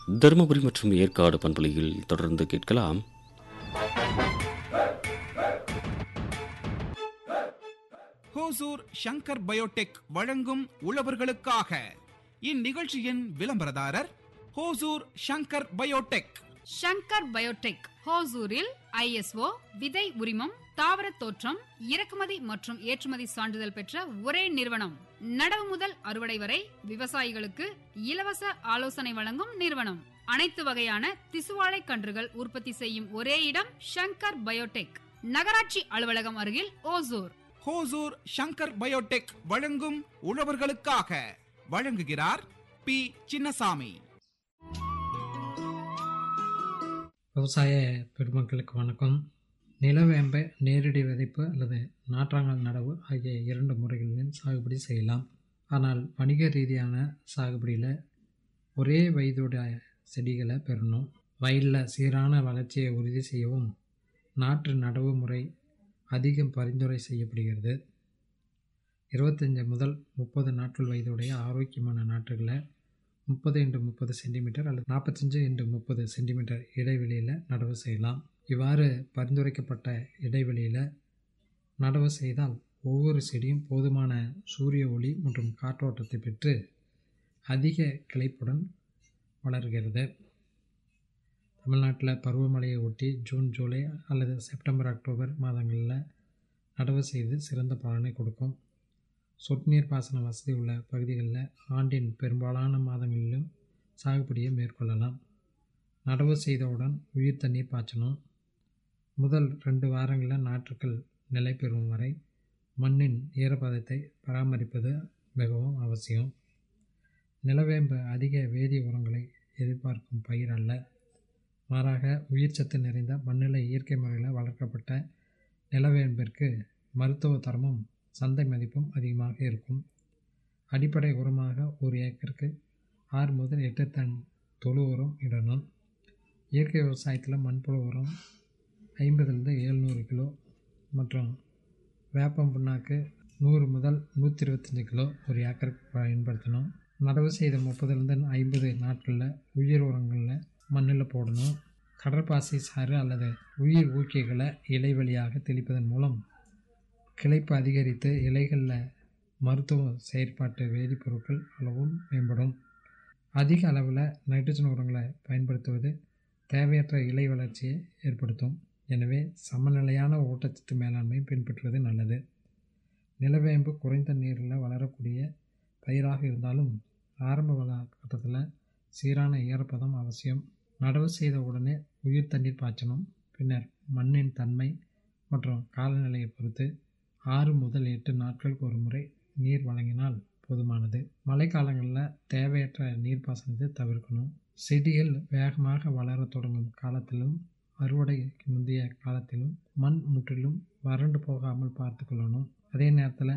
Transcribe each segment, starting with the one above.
தருமபுரி மற்றும் ஏற்காடு பண்பலையில் தொடர்ந்து கேட்கலாம் ஹோசூர் ஷங்கர் பயோடெக் வழங்கும் உழவர்களுக்காக இந்நிகழ்ச்சியின் விளம்பரதாரர் ஹோசூர் ஷங்கர் பயோடெக் ஷங்கர் பயோடெக் ஹோசூரில் ஐஎஸ்ஓ விதை உரிமம் தாவர தோற்றம் இறக்குமதி மற்றும் ஏற்றுமதி சான்றிதழ் பெற்ற ஒரே நிறுவனம் நடவு முதல் அறுவடை வரை விவசாயிகளுக்கு இலவச ஆலோசனை வழங்கும் நிறுவனம் அனைத்து வகையான திசுவாழை கன்றுகள் உற்பத்தி செய்யும் ஒரே இடம் ஷங்கர் பயோடெக் நகராட்சி அலுவலகம் அருகில் ஓசூர் ஹோசூர் ஷங்கர் பயோடெக் வழங்கும் உழவர்களுக்காக வழங்குகிறார் பி சின்னசாமி விவசாய பெருமக்களுக்கு வணக்கம் நிலவேம்பை நேரடி விதைப்பு அல்லது நாற்றாங்கல் நடவு ஆகிய இரண்டு முறைகளிலும் சாகுபடி செய்யலாம் ஆனால் வணிக ரீதியான சாகுபடியில் ஒரே வயதுடைய செடிகளை பெறணும் வயலில் சீரான வளர்ச்சியை உறுதி செய்யவும் நாற்று நடவு முறை அதிகம் பரிந்துரை செய்யப்படுகிறது இருபத்தஞ்சி முதல் முப்பது நாட்கள் வயதுடைய ஆரோக்கியமான நாற்றுகளை முப்பது இன்டு முப்பது சென்டிமீட்டர் அல்லது நாற்பத்தஞ்சு இன்டு முப்பது சென்டிமீட்டர் இடைவெளியில் நடவு செய்யலாம் இவ்வாறு பரிந்துரைக்கப்பட்ட இடைவெளியில் நடவு செய்தால் ஒவ்வொரு செடியும் போதுமான சூரிய ஒளி மற்றும் காற்றோட்டத்தை பெற்று அதிக கிளைப்புடன் வளர்கிறது தமிழ்நாட்டில் பருவமழையை ஒட்டி ஜூன் ஜூலை அல்லது செப்டம்பர் அக்டோபர் மாதங்களில் நடவு செய்து சிறந்த பலனை கொடுக்கும் சொட்டுநீர் பாசன வசதி உள்ள பகுதிகளில் ஆண்டின் பெரும்பாலான மாதங்களிலும் சாகுபடியை மேற்கொள்ளலாம் நடவு செய்தவுடன் உயிர் தண்ணீர் பாய்ச்சணும் முதல் ரெண்டு வாரங்களில் நாற்றுக்கள் நிலை பெறும் வரை மண்ணின் ஈரப்பதத்தை பராமரிப்பது மிகவும் அவசியம் நிலவேம்பு அதிக வேதி உரங்களை எதிர்பார்க்கும் பயிர் அல்ல மாறாக உயிர்ச்சத்து நிறைந்த மண்ணில் இயற்கை முறையில் வளர்க்கப்பட்ட நிலவேம்பிற்கு மருத்துவ தரமும் சந்தை மதிப்பும் அதிகமாக இருக்கும் அடிப்படை உரமாக ஒரு ஏக்கருக்கு ஆறு முதல் எட்டு டன் தொழு உரம் இடணும் இயற்கை விவசாயத்தில் மண்புழு உரம் ஐம்பதுலேருந்து எழுநூறு கிலோ மற்றும் வேப்பம் புண்ணாக்கு நூறு முதல் நூற்றி இருபத்தஞ்சி கிலோ ஒரு ஏக்கருக்கு பயன்படுத்தணும் நடவு செய்த முப்பதுலேருந்து ஐம்பது நாட்களில் உயிர் உரங்களில் மண்ணில் போடணும் கடற்பாசி சாறு அல்லது உயிர் ஊக்கிகளை இலை வழியாக தெளிப்பதன் மூலம் கிளைப்பு அதிகரித்து இலைகளில் மருத்துவ செயற்பாட்டு வேதிப்பொருட்கள் அளவும் மேம்படும் அதிக அளவில் நைட்ரஜன் உரங்களை பயன்படுத்துவது தேவையற்ற இலை வளர்ச்சியை ஏற்படுத்தும் எனவே சமநிலையான ஊட்டச்சத்து மேலாண்மை பின்பற்றுவது நல்லது நிலவேம்பு குறைந்த நீரில் வளரக்கூடிய பயிராக இருந்தாலும் ஆரம்ப காலகட்டத்தில் சீரான ஈரப்பதம் அவசியம் நடவு செய்த உடனே உயிர் தண்ணீர் பாய்ச்சணும் பின்னர் மண்ணின் தன்மை மற்றும் காலநிலையை பொறுத்து ஆறு முதல் எட்டு நாட்களுக்கு ஒரு முறை நீர் வழங்கினால் போதுமானது மழைக்காலங்களில் தேவையற்ற நீர்ப்பாசனத்தை தவிர்க்கணும் செடிகள் வேகமாக வளர தொடங்கும் காலத்திலும் அறுவடைக்கு முந்தைய காலத்திலும் மண் முற்றிலும் வறண்டு போகாமல் பார்த்து கொள்ளணும் அதே நேரத்தில்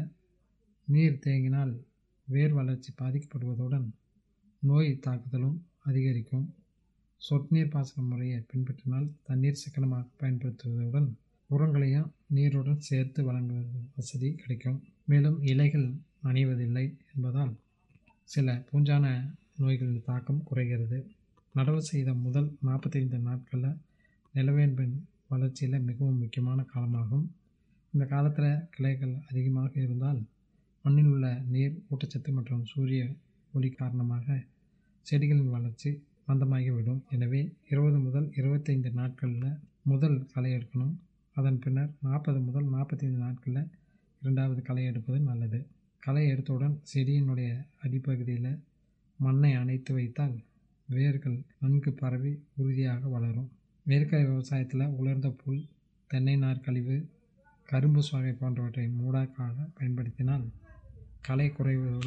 நீர் தேங்கினால் வேர் வளர்ச்சி பாதிக்கப்படுவதுடன் நோய் தாக்குதலும் அதிகரிக்கும் சொட்டு நீர் பாசன முறையை பின்பற்றினால் தண்ணீர் சிக்கனமாக பயன்படுத்துவதுடன் உரங்களையும் நீருடன் சேர்த்து வழங்குவது வசதி கிடைக்கும் மேலும் இலைகள் அணிவதில்லை என்பதால் சில பூஞ்சான நோய்களின் தாக்கம் குறைகிறது நடவு செய்த முதல் நாற்பத்தைந்து நாட்களில் நிலவேன்பின் வளர்ச்சியில் மிகவும் முக்கியமான காலமாகும் இந்த காலத்தில் கிளைகள் அதிகமாக இருந்தால் மண்ணில் உள்ள நீர் ஊட்டச்சத்து மற்றும் சூரிய ஒளி காரணமாக செடிகளின் வளர்ச்சி மந்தமாகிவிடும் எனவே இருபது முதல் இருபத்தைந்து நாட்களில் முதல் களை எடுக்கணும் அதன் பின்னர் நாற்பது முதல் நாற்பத்தைந்து நாட்களில் இரண்டாவது களை எடுப்பது நல்லது களை எடுத்தவுடன் செடியினுடைய அடிப்பகுதியில் மண்ணை அணைத்து வைத்தால் வேர்கள் நன்கு பரவி உறுதியாக வளரும் மேற்கரை விவசாயத்தில் உலர்ந்த புல் தென்னை நார் கழிவு கரும்பு சுவை போன்றவற்றை மூடாக்காக பயன்படுத்தினால் களை குறைவதோடு